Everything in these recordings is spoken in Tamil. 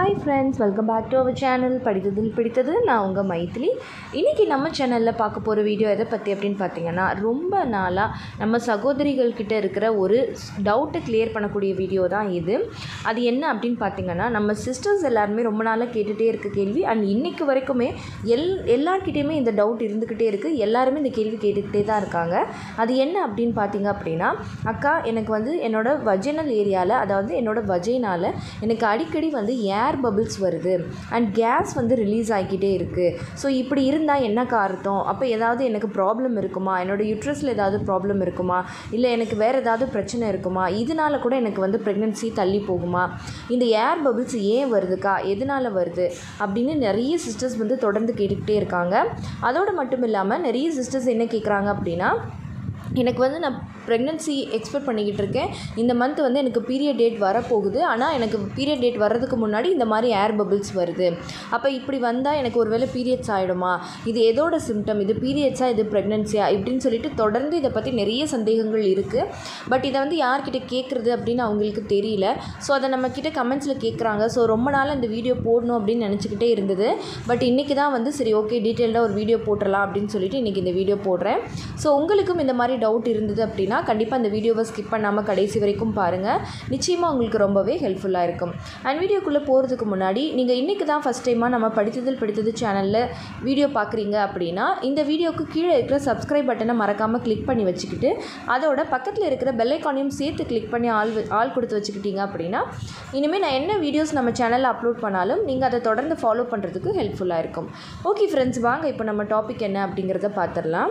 hi friends welcome back to our channel படித்ததில் பிடித்தது நான் உங்கள் மைத்திலி இன்றைக்கி நம்ம சேனலில் பார்க்க போகிற வீடியோ எதை பற்றி அப்படின்னு பார்த்தீங்கன்னா ரொம்ப நாளாக நம்ம சகோதரிகள் கிட்ட இருக்கிற ஒரு டவுட்டை கிளியர் பண்ணக்கூடிய வீடியோ தான் இது அது என்ன அப்படின்னு பார்த்தீங்கன்னா நம்ம சிஸ்டர்ஸ் எல்லாருமே ரொம்ப நாளாக கேட்டுகிட்டே இருக்க கேள்வி அண்ட் இன்னைக்கு வரைக்குமே எல் எல்லார்கிட்டேயுமே இந்த டவுட் இருந்துக்கிட்டே இருக்குது எல்லாருமே இந்த கேள்வி கேட்டுக்கிட்டே தான் இருக்காங்க அது என்ன அப்படின்னு பார்த்தீங்க அப்படின்னா அக்கா எனக்கு வந்து என்னோட வஜினல் ஏரியாவில் அதாவது என்னோட வஜைனால் எனக்கு அடிக்கடி வந்து ஏர் பபிள்ஸ் வருது அண்ட் கேஸ் வந்து ரிலீஸ் ஆகிக்கிட்டே இருக்குது ஸோ இப்படி இருந்தால் என்ன அர்த்தம் அப்போ ஏதாவது எனக்கு ப்ராப்ளம் இருக்குமா என்னோடய யூட்ரஸில் ஏதாவது ப்ராப்ளம் இருக்குமா இல்லை எனக்கு வேறு ஏதாவது பிரச்சனை இருக்குமா இதனால கூட எனக்கு வந்து ப்ரெக்னென்சி தள்ளி போகுமா இந்த ஏர் பபிள்ஸ் ஏன் வருதுக்கா எதனால் வருது அப்படின்னு நிறைய சிஸ்டர்ஸ் வந்து தொடர்ந்து கேட்டுக்கிட்டே இருக்காங்க அதோடு மட்டும் இல்லாமல் நிறைய சிஸ்டர்ஸ் என்ன கேட்குறாங்க அப்படின்னா எனக்கு வந்து நான் ப்ரெக்னென்சி எக்ஸ்பெக்ட் பண்ணிக்கிட்டு இருக்கேன் இந்த மந்த் வந்து எனக்கு பீரியட் டேட் வரப்போகுது ஆனால் எனக்கு பீரியட் டேட் வர்றதுக்கு முன்னாடி இந்த மாதிரி ஏர் பபிள்ஸ் வருது அப்போ இப்படி வந்தால் எனக்கு ஒருவேளை பீரியட்ஸ் ஆகிடுமா இது எதோட சிம்டம் இது பீரியட்ஸா இது ப்ரெக்னென்சியா இப்படின்னு சொல்லிட்டு தொடர்ந்து இதை பற்றி நிறைய சந்தேகங்கள் இருக்குது பட் இதை வந்து யார்கிட்ட கேட்குறது அப்படின்னு அவங்களுக்கு தெரியல ஸோ அதை நம்ம கிட்ட கமெண்ட்ஸில் கேட்குறாங்க ஸோ ரொம்ப நாள் இந்த வீடியோ போடணும் அப்படின்னு நினச்சிக்கிட்டே இருந்தது பட் இன்றைக்கி தான் வந்து சரி ஓகே டீட்டெயில்டாக ஒரு வீடியோ போட்டுடலாம் அப்படின்னு சொல்லிட்டு இன்றைக்கி இந்த வீடியோ போடுறேன் ஸோ உங்களுக்கும் இந்த மாதிரி டவுட் இருந்தது அப்படின்னா கண்டிப்பாக இந்த வீடியோவை ஸ்கிப் பண்ணாமல் கடைசி வரைக்கும் பாருங்கள் நிச்சயமாக உங்களுக்கு ரொம்பவே ஹெல்ப்ஃபுல்லாக இருக்கும் அண்ட் வீடியோக்குள்ளே போகிறதுக்கு முன்னாடி நீங்கள் இன்றைக்கி தான் ஃபஸ்ட் டைமாக நம்ம படித்ததில் படித்தது சேனலில் வீடியோ பார்க்குறீங்க அப்படின்னா இந்த வீடியோக்கு கீழே இருக்கிற சப்ஸ்கிரைப் பட்டனை மறக்காமல் கிளிக் பண்ணி வச்சுக்கிட்டு அதோட பக்கத்தில் இருக்கிற பெல்லைக்கானையும் சேர்த்து கிளிக் பண்ணி ஆள் வ- ஆள் கொடுத்து வச்சுக்கிட்டீங்க அப்படின்னா இனிமேல் நான் என்ன வீடியோஸ் நம்ம சேனலில் அப்லோட் பண்ணாலும் நீங்கள் அதை தொடர்ந்து ஃபாலோ பண்ணுறதுக்கு ஹெல்ப்ஃபுல்லாக இருக்கும் ஓகே ஃப்ரெண்ட்ஸ் வாங்க இப்போ நம்ம டாபிக் என்ன அப்படிங்கிறத பார்த்துடலாம்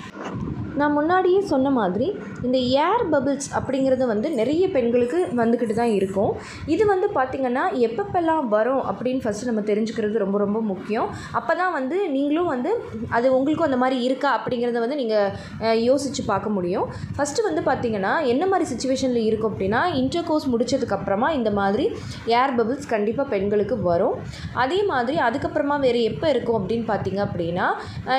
நான் முன்னாடியே சொன்ன மாதிரி இந்த ஏர் பபிள்ஸ் அப்படிங்கிறது வந்து நிறைய பெண்களுக்கு வந்துக்கிட்டு தான் இருக்கும் இது வந்து பார்த்திங்கன்னா எப்பப்பெல்லாம் வரும் அப்படின்னு ஃபஸ்ட்டு நம்ம தெரிஞ்சுக்கிறது ரொம்ப ரொம்ப முக்கியம் அப்போ தான் வந்து நீங்களும் வந்து அது உங்களுக்கும் அந்த மாதிரி இருக்கா அப்படிங்கிறத வந்து நீங்கள் யோசித்து பார்க்க முடியும் ஃபஸ்ட்டு வந்து பார்த்திங்கன்னா என்ன மாதிரி சுச்சுவேஷனில் இருக்கும் அப்படின்னா இன்டர் கோர்ஸ் முடிச்சதுக்கப்புறமா இந்த மாதிரி ஏர் பபிள்ஸ் கண்டிப்பாக பெண்களுக்கு வரும் அதே மாதிரி அதுக்கப்புறமா வேறு எப்போ இருக்கும் அப்படின்னு பார்த்தீங்க அப்படின்னா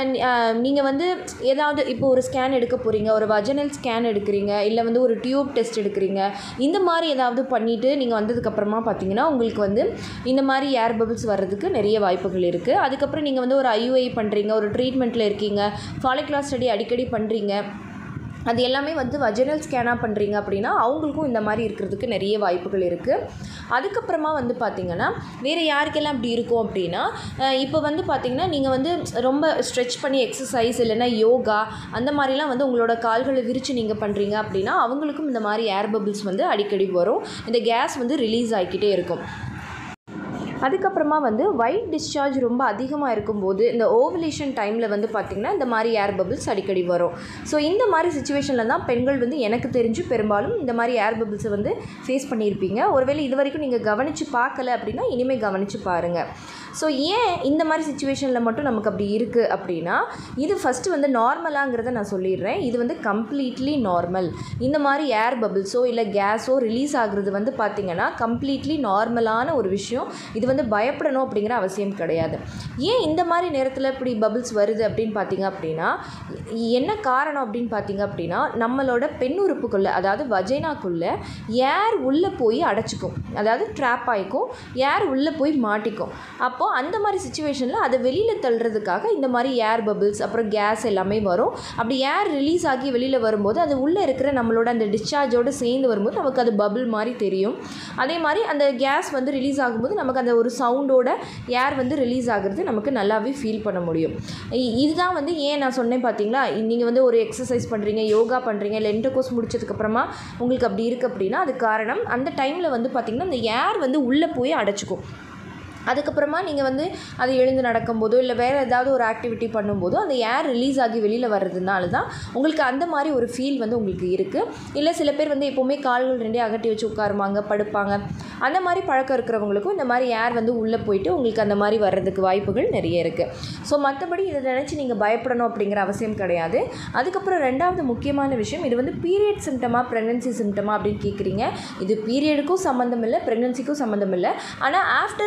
நீங்கள் வந்து ஏதாவது இப்போ ஒரு ஸ்கேன் எடுக்க போகிறீங்க ஒரு வஜனல் ஸ்கேன் எடுக்கிறீங்க இல்லை வந்து ஒரு டியூப் டெஸ்ட் எடுக்கிறீங்க இந்த மாதிரி ஏதாவது பண்ணிவிட்டு நீங்கள் வந்ததுக்கப்புறமா பார்த்தீங்கன்னா உங்களுக்கு வந்து இந்த மாதிரி ஏர் பபிள்ஸ் வர்றதுக்கு நிறைய வாய்ப்புகள் இருக்குது அதுக்கப்புறம் நீங்கள் வந்து ஒரு ஐயுஐ பண்ணுறீங்க ஒரு ட்ரீட்மெண்ட்டில் இருக்கீங்க ஃபாலிகுலர் ஸ்டடி அடிக்கடி பண்ணுறீங்க அது எல்லாமே வந்து வஜனல் ஸ்கேனாக பண்ணுறீங்க அப்படின்னா அவங்களுக்கும் இந்த மாதிரி இருக்கிறதுக்கு நிறைய வாய்ப்புகள் இருக்குது அதுக்கப்புறமா வந்து பார்த்திங்கன்னா வேறு யாருக்கெல்லாம் அப்படி இருக்கும் அப்படின்னா அஹ் இப்போ வந்து பார்த்திங்கன்னா நீங்கள் வந்து ரொம்ப ஸ்ட்ரெச் பண்ணி எக்ஸசைஸ் இல்லைன்னா யோகா அந்த மாதிரிலாம் வந்து உங்களோட கால்களை விரித்து நீங்கள் பண்ணுறீங்க அப்படின்னா அவங்களுக்கும் இந்த மாதிரி ஏர் பபிள்ஸ் வந்து அடிக்கடி வரும் இந்த கேஸ் வந்து ரிலீஸ் ஆகிக்கிட்டே இருக்கும் அதுக்கப்புறமா வந்து ஒயிட் டிஸ்சார்ஜ் ரொம்ப அதிகமாக இருக்கும்போது இந்த ஓவலேஷன் டைமில் வந்து பார்த்திங்கன்னா இந்த மாதிரி ஏர் பபிள்ஸ் அடிக்கடி வரும் ஸோ இந்த மாதிரி சுச்சுவேஷனில் தான் பெண்கள் வந்து எனக்கு தெரிஞ்சு பெரும்பாலும் இந்த மாதிரி ஏர் பபிள்ஸை வந்து ஃபேஸ் பண்ணியிருப்பீங்க ஒருவேளை இது வரைக்கும் நீங்கள் கவனித்து பார்க்கல அப்படின்னா இனிமேல் கவனித்து பாருங்கள் ஸோ ஏன் இந்த மாதிரி சுச்சுவேஷனில் மட்டும் நமக்கு அப்படி இருக்குது அப்படின்னா இது ஃபஸ்ட்டு வந்து நார்மலாங்கிறத நான் சொல்லிடுறேன் இது வந்து கம்ப்ளீட்லி நார்மல் இந்த மாதிரி ஏர் பபிள்ஸோ இல்லை கேஸோ ரிலீஸ் ஆகுறது வந்து பார்த்திங்கன்னா கம்ப்ளீட்லி நார்மலான ஒரு விஷயம் இது வந்து பயப்படணும் அப்படிங்கிற அவசியம் கிடையாது ஏன் இந்த மாதிரி நேரத்தில் இப்படி பபிள்ஸ் வருது அப்படின்னு பார்த்தீங்க அப்படின்னா என்ன காரணம் அப்படின்னு பார்த்தீங்க அப்படின்னா நம்மளோட பெண் உறுப்புக்குள்ளே அதாவது வஜைனாக்குள்ளே ஏர் உள்ளே போய் அடைச்சிக்கும் அதாவது ட்ராப் ஆகிக்கும் ஏர் உள்ளே போய் மாட்டிக்கும் அப்போது அந்த மாதிரி சுச்சுவேஷனில் அதை வெளியில் தள்ளுறதுக்காக இந்த மாதிரி ஏர் பபிள்ஸ் அப்புறம் கேஸ் எல்லாமே வரும் அப்படி ஏர் ரிலீஸ் ஆகி வெளியில் வரும்போது அது உள்ளே இருக்கிற நம்மளோட அந்த டிஸ்சார்ஜோடு சேர்ந்து வரும்போது நமக்கு அது பபிள் மாதிரி தெரியும் அதே மாதிரி அந்த கேஸ் வந்து ரிலீஸ் ஆகும்போது நமக்கு அந்த ஒரு சவுண்டோட ஏர் வந்து ரிலீஸ் ஆகுறது நமக்கு நல்லாவே ஃபீல் பண்ண முடியும் இ- இதுதான் வந்து ஏன் நான் சொன்னேன் பார்த்தீங்களா நீங்கள் வந்து ஒரு எக்ஸசைஸ் பண்ணுறீங்க யோகா பண்ணுறீங்க இல்லை என்டர் கோர்ஸ் முடிச்சதுக்கப்புறமா உங்களுக்கு அப்படி இருக்குது அப்படின்னா அது காரணம் அந்த டைமில் வந்து பார்த்திங்கன்னா அந்த ஏர் வந்து உள்ளே போய் அடைச்சிக்கும் அதுக்கப்புறமா நீங்கள் வந்து அது எழுந்து நடக்கும்போதோ இல்லை வேறு ஏதாவது ஒரு ஆக்டிவிட்டி பண்ணும்போதோ அந்த ஏர் ரிலீஸ் ஆகி வெளியில் வர்றதுனால தான் உங்களுக்கு அந்த மாதிரி ஒரு ஃபீல் வந்து உங்களுக்கு இருக்குது இல்லை சில பேர் வந்து எப்போவுமே கால்கள் ரெண்டே அகட்டி வச்சு உட்காருவாங்க படுப்பாங்க அந்த மாதிரி பழக்கம் இருக்கிறவங்களுக்கும் இந்த மாதிரி ஏர் வந்து உள்ளே போயிட்டு உங்களுக்கு அந்த மாதிரி வர்றதுக்கு வாய்ப்புகள் நிறைய இருக்குது ஸோ மற்றபடி இதை நினச்சி நீங்கள் பயப்படணும் அப்படிங்கிற அவசியம் கிடையாது அதுக்கப்புறம் ரெண்டாவது முக்கியமான விஷயம் இது வந்து பீரியட் சிம்டமா ப்ரெக்னன்சி சிம்டமா அப்படின்னு கேட்குறீங்க இது பீரியடுக்கும் சம்மந்தம் இல்லை ப்ரெக்னன்சிக்கும் சம்மந்தம் இல்லை ஆனால் ஆஃப்டர் ப்ரெக்னன்சி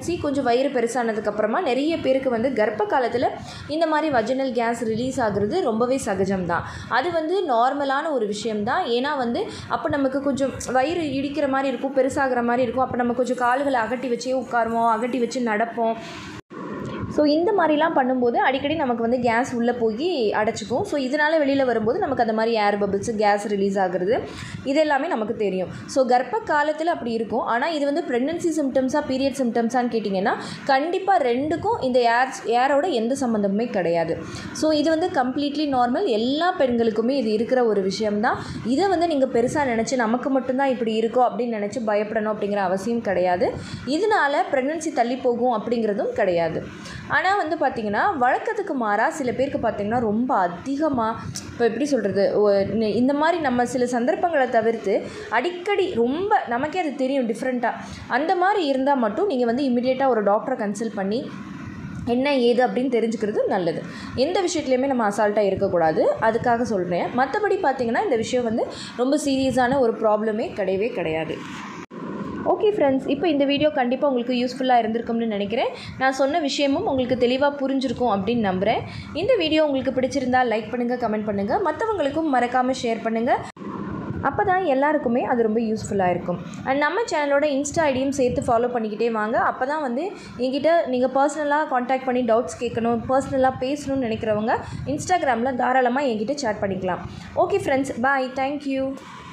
ப்ரெக்னன்சி கொஞ்சம் வயிறு பெருசானதுக்கப்புறமா நிறைய பேருக்கு வந்து கர்ப்ப காலத்தில் இந்த மாதிரி வஜினல் கேஸ் ரிலீஸ் ஆகுறது ரொம்பவே சகஜம் தான் அது வந்து நார்மலான ஒரு விஷயம்தான் ஏன்னா வந்து அப்போ நமக்கு கொஞ்சம் வயிறு இடிக்கிற மாதிரி இருக்கும் பெருசாகிற மாதிரி இருக்கும் அப்போ நம்ம கொஞ்சம் கால்களை அகட்டி வச்சே உட்காருவோம் அகட்டி வச்சு நடப்போம் ஸோ இந்த மாதிரிலாம் பண்ணும்போது அடிக்கடி நமக்கு வந்து கேஸ் உள்ளே போய் அடைச்சிக்கும் ஸோ இதனால் வெளியில் வரும்போது நமக்கு அந்த மாதிரி ஏர் பபிள்ஸ் கேஸ் ரிலீஸ் ஆகுறது இது எல்லாமே நமக்கு தெரியும் ஸோ கர்ப்ப காலத்தில் அப்படி இருக்கும் ஆனால் இது வந்து ப்ரெக்னன்சி சிம்டம்ஸாக பீரியட் சிம்டம்ஸான்னு கேட்டிங்கன்னா கண்டிப்பாக ரெண்டுக்கும் இந்த ஏர் ஏரோட எந்த சம்மந்தமுமே கிடையாது ஸோ இது வந்து கம்ப்ளீட்லி நார்மல் எல்லா பெண்களுக்குமே இது இருக்கிற ஒரு விஷயம்தான் இதை வந்து நீங்கள் பெருசாக நினச்சி நமக்கு மட்டும்தான் இப்படி இருக்கோ அப்படின்னு நினச்சி பயப்படணும் அப்படிங்கிற அவசியம் கிடையாது இதனால் ப்ரெக்னன்சி தள்ளி போகும் அப்படிங்கிறதும் கிடையாது ஆனால் வந்து பார்த்திங்கன்னா வழக்கத்துக்கு மாறாக சில பேருக்கு பார்த்திங்கன்னா ரொம்ப அதிகமாக இப்போ எப்படி சொல்கிறது இந்த மாதிரி நம்ம சில சந்தர்ப்பங்களை தவிர்த்து அடிக்கடி ரொம்ப நமக்கே அது தெரியும் டிஃப்ரெண்ட்டாக அந்த மாதிரி இருந்தால் மட்டும் நீங்கள் வந்து இமிடியேட்டாக ஒரு டாக்டரை கன்சல்ட் பண்ணி என்ன ஏது அப்படின்னு தெரிஞ்சுக்கிறது நல்லது எந்த விஷயத்துலையுமே நம்ம அசால்ட்டாக இருக்கக்கூடாது அதுக்காக சொல்கிறேன் மற்றபடி பார்த்திங்கன்னா இந்த விஷயம் வந்து ரொம்ப சீரியஸான ஒரு ப்ராப்ளமே கிடையவே கிடையாது ஓகே ஃப்ரெண்ட்ஸ் இப்போ இந்த வீடியோ கண்டிப்பாக உங்களுக்கு யூஸ்ஃபுல்லாக இருந்திருக்கும்னு நினைக்கிறேன் நான் சொன்ன விஷயமும் உங்களுக்கு தெளிவாக புரிஞ்சிருக்கும் அப்படின்னு நம்புகிறேன் இந்த வீடியோ உங்களுக்கு பிடிச்சிருந்தா லைக் பண்ணுங்கள் கமெண்ட் பண்ணுங்கள் மற்றவங்களுக்கும் மறக்காமல் ஷேர் பண்ணுங்கள் அப்போ தான் எல்லாருக்குமே அது ரொம்ப யூஸ்ஃபுல்லாக இருக்கும் அண்ட் நம்ம சேனலோட இன்ஸ்டா ஐடியும் சேர்த்து ஃபாலோ பண்ணிக்கிட்டே வாங்க அப்போ தான் வந்து என்கிட்ட நீங்கள் பர்சனலாக காண்டாக்ட் பண்ணி டவுட்ஸ் கேட்கணும் பர்சனலாக பேசணும்னு நினைக்கிறவங்க இன்ஸ்டாகிராமில் தாராளமாக என்கிட்ட சேட் பண்ணிக்கலாம் ஓகே ஃப்ரெண்ட்ஸ் பாய் தேங்க்யூ